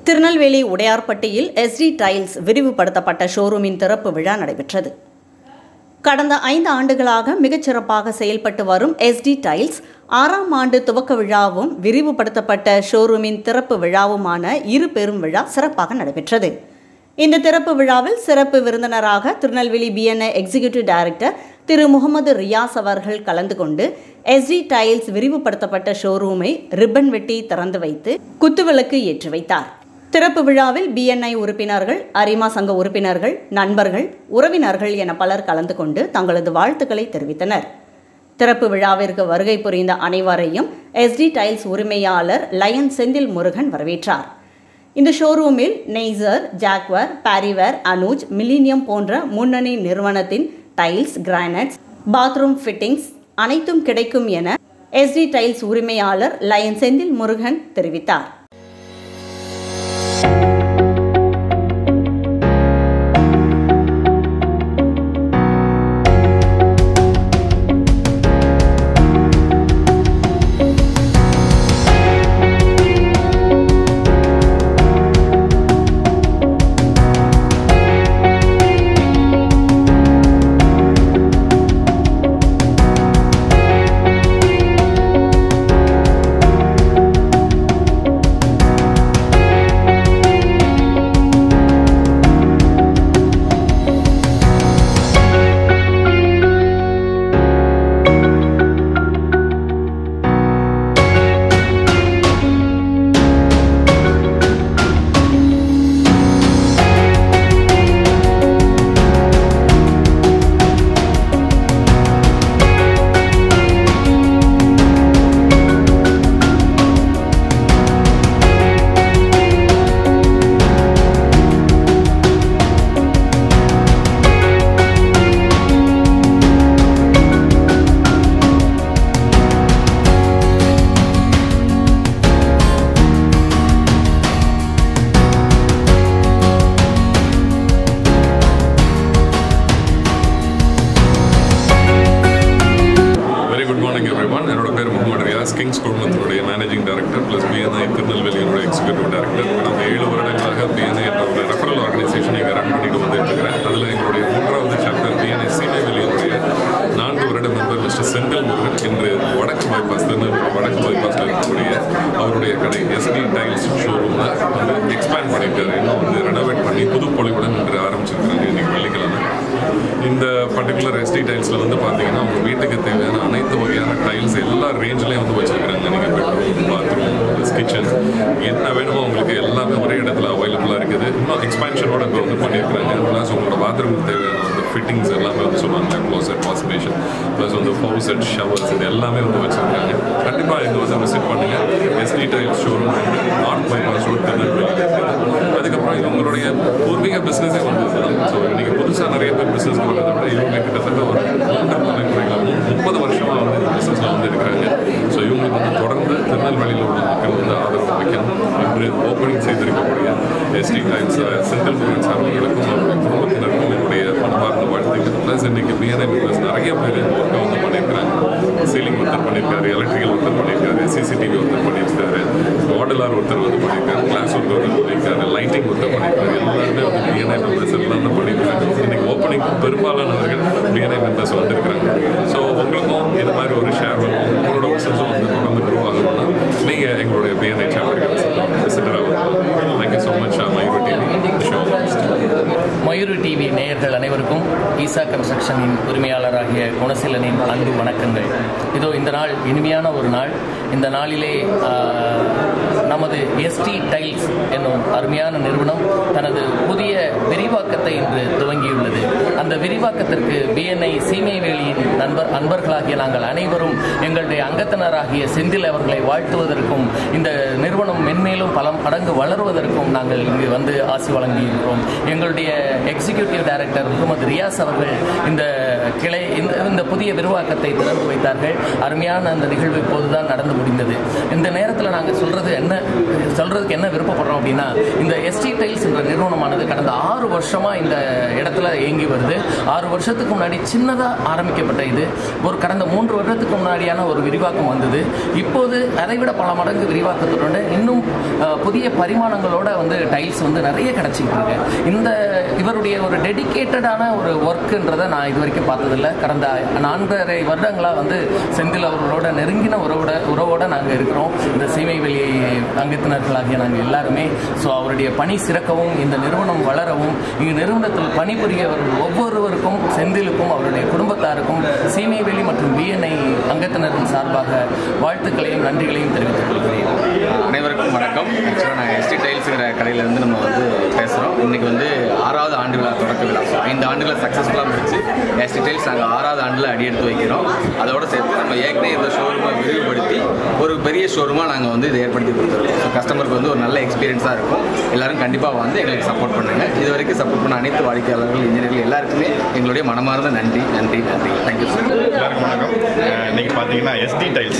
திருநெல்வேலி உடையார்பட்டியில் ST tiles விரிவுபடுத்தப்பட்ட ஷோரூமின் திறப்பு விழா நடைபெற்றது கடந்த ஐந்து ஆண்டுகளாக மிகச்சிறப்பாக செயல்பட்டு வரும் எஸ்டி டைல்ஸ் ஆறாம் ஆண்டு துவக்க விழாவும் விரிவுபடுத்தப்பட்ட ஷோரூமின் திறப்பு விழாவுமான இரு பெரும் விழா சிறப்பாக நடைபெற்றது இந்த திறப்பு விழாவில் சிறப்பு விருந்தினராக Tirunelveli BNI executive director Thiru Mohammed Riyas அவர்கள் கலந்து கொண்டு எஸ்டி டைல்ஸ் விரிவுபடுத்தப்பட்ட ஷோரூமை ரிப்பன் வெட்டி திறந்து வைத்து குத்துவிளக்கு ஏற்றி வைத்தார் திறப்பு விழாவில் பிஎன்ஐ உறுப்பினர்கள் அரிமா சங்க உறுப்பினர்கள் நண்பர்கள் உறவினர்கள் என பலர் கலந்து கொண்டு தங்களது வாழ்த்துக்களை தெரிவித்தனர் திறப்பு விழாவிற்கு வருகை புரிந்த அனைவரையும் எஸ்டி டைல்ஸ் உரிமையாளர் லயன் செந்தில் முருகன் வரவேற்றார் இந்த ஷோரூமில் நெய்சர் ஜாக்வர் பாரிவேர் அனுஜ் மில்லினியம் போன்ற முன்னணி நிறுவனத்தின் டைல்ஸ் கிரானைட்ஸ் பாத்ரூம் ஃபிட்டிங்ஸ் அனைத்தும் கிடைக்கும் என எஸ்டி டைல்ஸ் உரிமையாளர் லயன் செந்தில் முருகன் தெரிவித்தார் very good morning everyone என்னோட பேர் முகமது ரியாஸ் கிங்ஸ் குழுமத்தினுடைய மேனேஜிங் டைரக்டர் ப்ளஸ் பிஎன்ஐ திருநெல்வேலியினுடைய எக்ஸிக்யூட்டிவ் டைரக்டர் கடந்த ஏழு வருடங்களாக பிஎன்ஐ என்ற ஒரு ரெஃபரல் ஆர்கனைசேஷன் இங்கே ரன் பண்ணிட்டு வந்துட்டு இருக்கிறேன் அதில் எங்களுடைய மூன்றாவது சாப்டர் பிஎன்ஐ சீனவேலியினுடைய நான்கு வருட மெம்பர் மிஸ்டர் செந்தில் முருகன் இன்று வடக்கு பைபாஸ் திருநெல்வேலி வடக்கு பைபாஸில் இருக்கக்கூடிய அவருடைய கடை எஸ்டி டைல்ஸ் ஷோரூமில் வந்து எக்ஸ்பேண்ட் பண்ணியிருக்காரு இன்னும் வந்து ரெனோவேட் பண்ணி புது பொலிவுடன் இன்று ஆரம்பிச்சிருக்காங்க இன்னைக்கு வெள்ளிக்கிழமை இந்த பர்டிகுலர் எஸ்டி டைல்ஸில் வந்து பார்த்தீங்கன்னா உங்கள் வீட்டுக்கு தேவையான அனைத்து வகையான டைல்ஸ் எல்லா ரேஞ்சிலையும் வந்து வச்சுருக்காங்க நீங்கள் பெட்ரூம் பாத்ரூம் கிச்சன் என்ன வேணுமோ உங்களுக்கு எல்லாமே ஒரே இடத்துல அவைலபிளாக இருக்குது இன்னும் எக்ஸ்பேன்ஷனோட இப்போ வந்து பண்ணியிருக்காங்க ப்ளஸ் உங்களோட பாத்ரூமுக்கு தேவையான வந்து ஃபிட்டிங்ஸ் எல்லாமே வந்து சொல்லுவாங்க க்ளோசட் வாஷ் பேஷன் ப்ளஸ் வந்து ஃபவுசட் ஷவர்ஸ் இது எல்லாமே வந்து வச்சுருக்காங்க கண்டிப்பாக இங்கே வந்து விசிட் பண்ணுங்கள் எஸ்டி டைல்ஸ் ஷோரூம் வந்து நார்த் பைபாஸ் ரோட் திருநெல்வேலியில் இருக்குது அதுக்கப்புறம் இது உங்களுடைய பூர்வீக பிஸ்னஸே வந்து இதுதான் ஸோ இன்னைக்கு புதுசாக நிறைய பேர் பிஸ்னஸ் பண்ணுறதை விட இவங்க கிட்டத்தட்ட ஒரு மூன்று தலைமுறைகள் முப்பது வருஷமாக வந்து இந்த பிஸ்னஸில் வந்து இருக்கிறாங்க ஸோ இவங்களுக்கு வந்து தொடர்ந்து திருநெல்வேலியில் உள்ள மக்கள் வந்து ஆதரவு வைக்கணும் என்று ஓப்பனிங் செய்திருக்கக்கூடிய ST tiles Senthil Murugan sir அவர்களுக்கும் அவருடைய குடும்பத்தினருக்கும் என்னுடைய மனமார்ந்த வாழ்த்துக்கள் ப்ளஸ் இன்னைக்கு பிஎன்ஐ மெம்பர்ஸ் நிறைய பேர் இந்த ஒர்க்கை வந்து பண்ணியிருக்கிறாங்க சீலிங் ஒருத்தர் பண்ணியிருக்காரு எலக்ட்ரிக்கல் ஒருத்தர் பண்ணியிருக்காரு சிசிடிவி ஒருத்தர் பண்ணியிருக்காரு மாடுலார் ஒருத்தர் வந்து பண்ணியிருக்காரு கிளாஸ் ஒருத்தர் வந்து பண்ணியிருக்காரு லைட்டிங் ஒருத்தர் பண்ணியிருக்காரு எல்லாருமே வந்து பிஎன்ஐ மெம்பர்ஸ் எல்லாம் தான் பண்ணியிருக்காங்க இன்னைக்கு ஓப்பனிங் பெரும்பாலானவர்கள் பிஎன்ஐ மெம்பர்ஸ் வந்திருக்கிறாங்க ஸோ உங்களுக்கும் இது மாதிரி ஒரு ஷேர் வரும் உங்களோட பிஸ்னஸும் வந்து தொடர்ந்து க்ரோ ஆகணும்னா நீங்கள் எங்களுடைய பிஎன்ஐ சேனலுக்கு விசிட்டர் ஆகும் thank you so much micro TV show மயூரு டிவி நேயர்கள் அனைவருக்கும் ஈசா கன்ஸ்ட்ரக்ஷனின் உரிமையாளராகிய குணசீலனின் அன்பு வணக்கங்கள் இதோ இந்த நாள் இனிமையான ஒரு நாள் இந்த நாளிலே ஆஹ், நமது எஸ்டி டைல்ஸ் என்னும் அருமையான நிறுவனம் தனது புதிய விரிவாக்கத்தை இன்று துவங்கியுள்ளது அந்த விரிவாக்கத்திற்கு பிஎன்ஐ சீமைவேலியின் நண்பர் அன்பர்களாகிய நாங்கள் அனைவரும் எங்களுடைய அங்கத்தினராகிய செந்தில் அவர்களை வாழ்த்துவதற்கும் இந்த நிறுவனம் மென்மேலும் பல மடங்கு வளருவதற்கும் நாங்கள் இங்கு வந்து ஆசி வழங்கியிருக்கிறோம் எங்களுடைய எக்ஸிகியூட்டிவ் டைரக்டர் முகமது ரியாஸ் அவர்கள் இந்த கிளை இந்த இந்த புதிய விரிவாக்கத்தை திறந்து வைத்தார்கள் அருமையான அந்த நிகழ்வு இப்போதுதான் நடந்து முடிந்தது இந்த நேரத்தில் நாங்கள் சொல்றது என்ன சொல்கிறதுக்கு என்ன விருப்பப்படுறோம் அப்படின்னா இந்த எஸ்டி டைல்ஸ் என்ற நிறுவனமானது கடந்த ஆறு வருஷமாக இந்த இடத்துல இயங்கி வருது ஆறு வருஷத்துக்கு முன்னாடி சின்னதாக ஆரம்பிக்கப்பட்ட இது ஒரு கடந்த மூன்று வருடத்துக்கு முன்னாடியான ஒரு விரிவாக்கம் வந்தது இப்போது அதை விட பல மடங்கு விரிவாக்கத்துடன் இன்னும் அஹ், புதிய பரிமாணங்களோட வந்து டைல்ஸ் வந்து நிறைய கிடச்சிக்கிட்டு இருக்கு இந்த இவருடைய ஒரு டெடிகேட்டடான ஒரு ஒர்க்குன்றதை நான் இது வரைக்கும் பார்த்ததில்ல கடந்த நான்கரை வருடங்களாக வந்து செந்தில் அவர்களோட நெருங்கின உறவோட உறவோட நாங்கள் இருக்கிறோம் இந்த சீமை வெளி அங்கத்தினர்களாகிய நாங்கள் எல்லாருமே ஸோ அவருடைய பணி சிறக்கவும் இந்த நிறுவனம் வளரவும் இங்கு நிறுவனத்தில் பணிபுரியவர்கள் ஒவ்வொருவருக்கும் செந்திலுக்கும் அவருடைய குடும்பத்தாருக்கும் சீமை வெளி மற்றும் பிஎன்ஐ அங்கத்தினரின் சார்பாக வாழ்த்துக்களையும் நன்றிகளையும் தெரிவித்துக் கொள்கிறேன் அனைவருக்கும் வணக்கம் ஆக்சுவலாக நான் எஸ்டி டைல்ஸுங்கிற கடையிலேருந்து நம்ம வந்து பேசுகிறோம் இன்றைக்கி வந்து ஆறாவது ஆண்டு விழா தொடக்க விழா ஸோ ஐந்து ஆண்டுகளை சக்ஸஸ்ஃபுல்லாக முடிச்சு எஸ்டி டைல்ஸ் நாங்கள் ஆறாவது ஆண்டில் அடி எடுத்து வைக்கிறோம் அதோடு சேர்த்து நம்ம ஏற்கனவே இந்த ஷோரூமை விரிவுபடுத்தி ஒரு பெரிய ஷோரூமாக நாங்கள் வந்து இதை ஏற்படுத்தி கொடுத்துருக்கோம் ஸோ கஸ்டமருக்கு வந்து ஒரு நல்ல எக்ஸ்பீரியன்ஸாக இருக்கும் எல்லாரும் கண்டிப்பாக வந்து எங்களுக்கு சப்போர்ட் பண்ணுங்கள் இது வரைக்கும் சப்போர்ட் பண்ண அனைத்து வாடிக்கையாளர்கள் இன்ஜினியர்கள் எல்லாருக்குமே எங்களுடைய மனமார்ந்த நன்றி நன்றி நன்றி தேங்க்யூ சார் எல்லாருக்கும் வணக்கம் அஹ் இன்னைக்கு பார்த்தீங்கன்னா எஸ்டி டைல்ஸ்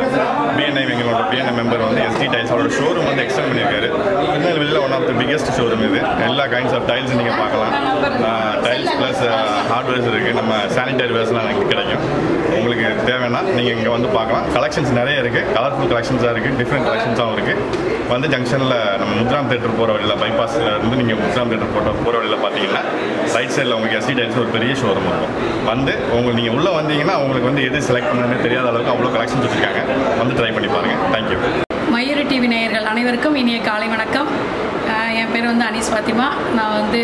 பிஎன்ஐ எங்களோட பிஎன்ஐ மெம்பர் வந்து எஸ்டி டைல்ஸ் அவரோட ஷோரூம் வந்து எக்ஸ்டெண்ட் பண்ணியிருக்காரு திருநெல்வேலியில் one of the biggest showroom இது எல்லா கைண்ட்ஸ் ஆஃப் டைல்ஸ் நீங்கள் பார்க்கலாம் டைல்ஸ் ப்ளஸ் ஹார்ட்வேர்ஸ் இருக்குது நம்ம சானிடரி வேர்ஸ்லாம் இங்கே கிடைக்கும் உங்களுக்கு தேவைன்னா நீங்கள் இங்கே வந்து பார்க்கலாம் கலெக்ஷன்ஸ் நிறைய இருக்குது கலர்ஃபுல் கலெக்ஷன்ஸாக இருக்குது டிஃப்ரெண்ட் கலெக்ஷன்ஸாகவும் இருக்குது வந்து ஜங்ஷனில் நம்ம முத்ராம் தேட்டர் போகிற வழியில் பைபாஸில் இருந்து நீங்கள் முத்ராம் தேட்டர் போட்ட போகிற வழியில் பார்த்தீங்கன்னா ரைட் சைடில் உங்களுக்கு எஸ்டி டைல்ஸ் ஒரு பெரிய ஷோரூம் இருக்கும் வந்து உங்களுக்கு நீங்கள் உள்ளே வந்தீங்கன்னா உங்களுக்கு வந்து எது செலக்ட் பண்ணணும்னு தெரியாத அளவுக்கு அவ்வளோ கலெக்ஷன்ஸ் வச்சுருக்காங்க வந்து ட்ரை பண்ணி பாருங்கள் தேங்க்யூ மயூரி டிவி நேயர்கள் அனைவருக்கும் இனிய காலை வணக்கம் அஹ் என் பேர் வந்து அனீஸ் ஃபாத்திமா நான் வந்து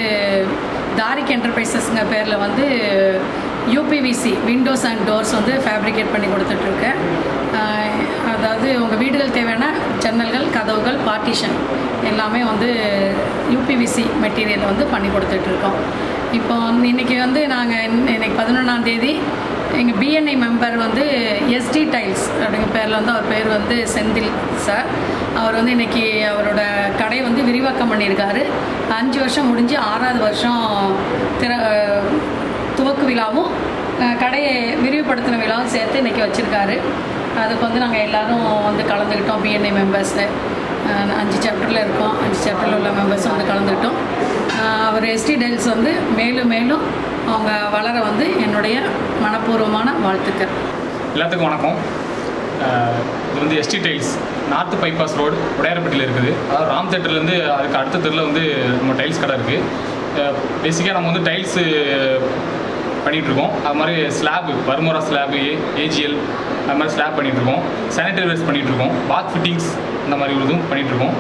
தாரிக் என்டர்பிரைசஸ்ங்க பேரில் வந்து யூபிவிசி விண்டோஸ் அண்ட் டோர்ஸ் வந்து ஃபேப்ரிகேட் பண்ணி கொடுத்துட்ருக்கேன் அஹ் அதாவது உங்கள் வீடுகள் தேவையான ஜன்னல்கள் கதவுகள் பார்ட்டிஷன் எல்லாமே வந்து யூபிவிசி மெட்டீரியல் வந்து பண்ணி கொடுத்துட்ருக்கோம் இப்போ வந்து இன்னைக்கு வந்து நாங்கள் இன்னைக்கு பதினொன்றாம் தேதி எங்கள் பிஎன்ஐ மெம்பர் வந்து எஸ்டி டைல்ஸ் அப்படிங்கிற பேரில் வந்து அவர் பேர் வந்து செந்தில் சார் அவர் வந்து இன்னைக்கு அவரோட கடை வந்து விரிவாக்கம் பண்ணியிருக்காரு அஞ்சு வருஷம் முடிஞ்சு ஆறாவது வருஷம் திற துவக்கு விழாவும் அஹ், கடையை விரிவுபடுத்தின விழாவும் சேர்த்து இன்னைக்கு வச்சுருக்காரு அதுக்கு வந்து நாங்கள் எல்லாரும் வந்து கலந்துக்கிட்டோம் பிஎன்ஐ மெம்பர்ஸு அஞ்சு சாப்டரில் இருக்கோம் அஞ்சு சாப்டரில் உள்ள மெம்பர்ஸ் வந்து கலந்துக்கிட்டோம் அஹ், அவர் எஸ்டி டைல்ஸ் வந்து மேலும் மேலும் அவங்க வளர வந்து என்னுடைய மனப்பூர்வமான வாழ்த்துக்கள் எல்லாத்துக்கும் வணக்கம் அஹ் இது வந்து ST tiles north bypass road உடையாரப்பட்டியில் இருக்குது அதாவது ராம் தேட்டர்லேருந்து அதுக்கு அடுத்த தெருவில் வந்து நம்ம டைல்ஸ் கடை இருக்குது பேசிக்காக நம்ம வந்து டைல்ஸு பண்ணிகிட்ருக்கோம் அது மாதிரி ஸ்லாப் வர்மோரா ஸ்லாபு ஏஜிஎல் அது மாதிரி ஸ்லாப் பண்ணிகிட்ருக்கோம் சானிடரி வேர்ஸ் பண்ணிகிட்ருக்கோம் பாத் ஃபிட்டிங்ஸ் அந்த மாதிரி ஒரு இதுவும் பண்ணிகிட்ருக்கோம்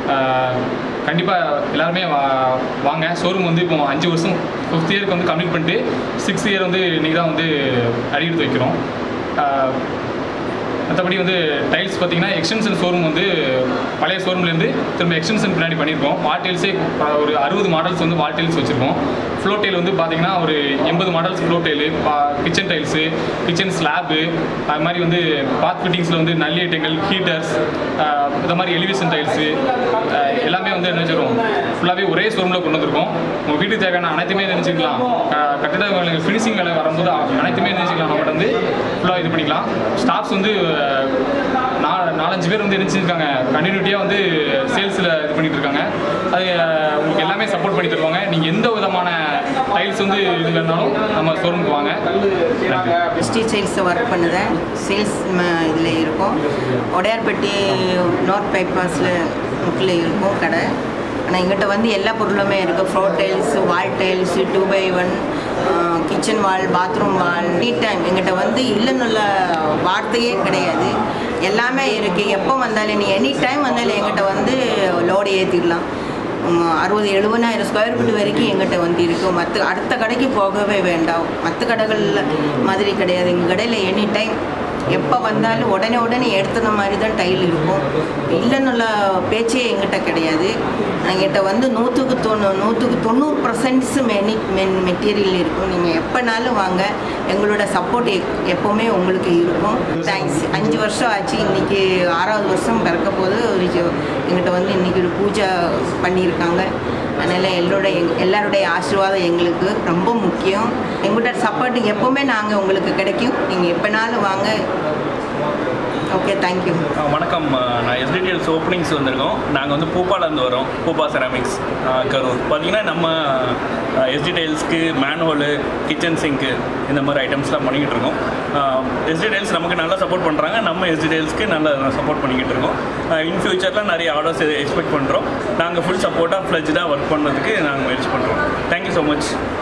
கண்டிப்பாக எல்லாருமே வா வாங்க ஷோரூம் வந்து இப்போ அஞ்சு வருஷம் ஃபிஃப்த் இயருக்கு வந்து கம்ப்ளீட் பண்ணிட்டு சிக்ஸ்த் இயர் வந்து இன்றைக்கி தான் வந்து அடி எடுத்து வைக்கிறோம் ஆஹ் மற்றபடி வந்து டைல்ஸ் பார்த்தீங்கன்னா எக்ஸ்டென்ஷன் ஷோரூம் வந்து பழைய ஷோரூம்லேருந்து திரும்ப எக்ஸ்டென்ஷன் பின்னாடி பண்ணியிருக்கோம் வால் டைல்ஸே ஒரு அறுபது மாடல்ஸ் வந்து வால் டைல்ஸ் வச்சுருக்கோம் ஃப்ளோ டைல் வந்து பார்த்தீங்கன்னா ஒரு எண்பது models floor tile kitchen tiles kitchen slab அது மாதிரி வந்து பாத் ஃபிட்டிங்ஸில் வந்து நல்லி ஐட்டங்கள் ஹீட்டர்ஸ் இந்த மாதிரி எலிவேஷன் டைல்ஸு எல்லாமே வந்து என்ன வச்சுருக்கோம் ஃபுல்லாகவே ஒரே ஷோரூமில் கொண்டு வந்திருக்கோம் உங்கள் வீட்டுக்கு தேவையான அனைத்துமே நினச்சிக்கலாம் கட்டிட வேலை ஃபினிஷிங் வேலை வரும்போது அனைத்துமே நினச்சிக்கலாம் நம்மகிட்ட வந்து ஃபுல்லாக இது பண்ணிக்கலாம் ஸ்டாஃப்ஸ் வந்து அஹ், நா- நாலஞ்சு பேர் வந்து நினச்சிருக்காங்க கண்டினியூட்டியாக வந்து சேல்ஸில் இது பண்ணிட்டு இருக்காங்க அது அஹ், உங்களுக்கு எல்லாமே சப்போர்ட் பண்ணி தருவாங்க நீங்கள் எந்த விதமான டைல்ஸ் வந்து இது வேணாலும் நம்ம ஷோரூமுக்கு வாங்க தேங்க்யூ ஸ்டீ சேல்ஸை ஒர்க் பண்ணுறேன் சேல்ஸ் இதில் இருக்கும் உடையார்பட்டி நார்த் பைபாஸில் முக்கில் இருக்கும் கடை ஆனால் எங்கிட்ட வந்து எல்லா பொருளுமே இருக்குது floor tiles wall tiles two by one kitchen wall bathroom wall any time எங்கிட்ட வந்து இல்லைன்னுள்ள வார்த்தையே கிடையாது எல்லாமே இருக்குது எப்போ வந்தாலும் நீ எனி டைம் வந்தாலும் எங்கிட்ட வந்து லோடு ஏற்றிடலாம் அறுபது எழுபதாயிரம் ஸ்கொயர் ஃபீட் வரைக்கும் எங்கிட்ட வந்து இருக்கும் மற்ற அடுத்த கடைக்கு போகவே வேண்டாம் மற்ற கடைகளில் மாதிரி கிடையாது எங்கள் கடையில் எனி டைம் எப்போ வந்தாலும் உடனே உடனே எடுத்துன மாதிரி தான் டைல் இருக்கும் இல்லைன்னுள்ள பேச்சே எங்கிட்ட கிடையாது எங்கிட்ட வந்து நூற்றுக்கு தொண்ணூ நூற்றுக்கு தொண்ணூறு பர்சன்ட்ஸ் மெனி மென் மெட்டீரியல் இருக்கும் நீங்கள் எப்போனாலும் வாங்க எங்களோட சப்போர்ட் எப்போவுமே உங்களுக்கு இருக்கும் தேங்க்ஸ் அஞ்சு வருஷம் ஆச்சு இன்றைக்கி ஆறாவது வருஷம் பிறக்க போது ஒரு ஜோ- எங்கிட்ட வந்து இன்றைக்கி ஒரு பூஜை பண்ணியிருக்காங்க அதனால் எல்லோட எங் எல்லாருடைய ஆசீர்வாதம் எங்களுக்கு ரொம்ப முக்கியம் எங்கள்கிட்ட சப்போர்ட் எப்போவுமே நாங்கள் உங்களுக்கு கிடைக்கும் நீங்கள் எப்போனாலும் வாங்க ஓகே தேங்க்யூ ஆ, வணக்கம் ஆ, நான் எஸ்டிடிஎல்ஸ் ஓப்பனிங்ஸ் வந்திருக்கோம் நாங்கள் வந்து பூப்பாலேருந்து வரோம் பூப்பா செராமிக்ஸ் ஆ, கரூர் பார்த்தீங்கன்னா நம்ம எஸ்டிடைல்ஸ்க்கு மேன்ஹோலு கிச்சன் சிங்க்கு இந்த மாதிரி ஐட்டம்ஸ்லாம் பண்ணிக்கிட்டு இருக்கோம் எஸ்டிடைல்ஸ் நமக்கு நல்லா சப்போர்ட் பண்ணுறாங்க நம்ம எஸ்டிடைல்ஸ்க்கு நல்லா சப்போர்ட் பண்ணிக்கிட்டு இருக்கோம் இன் ஃபியூச்சரில் நிறைய ஆர்டர்ஸ் எக்ஸ்பெக்ட் பண்ணுறோம் நாங்கள் ஃபுல் சப்போர்ட்டாக ஃப்ளெஜ்டாக ஒர்க் பண்ணதுக்கு நாங்கள் முயற்சி பண்ணுறோம் தேங்க்யூ ஸோ மச்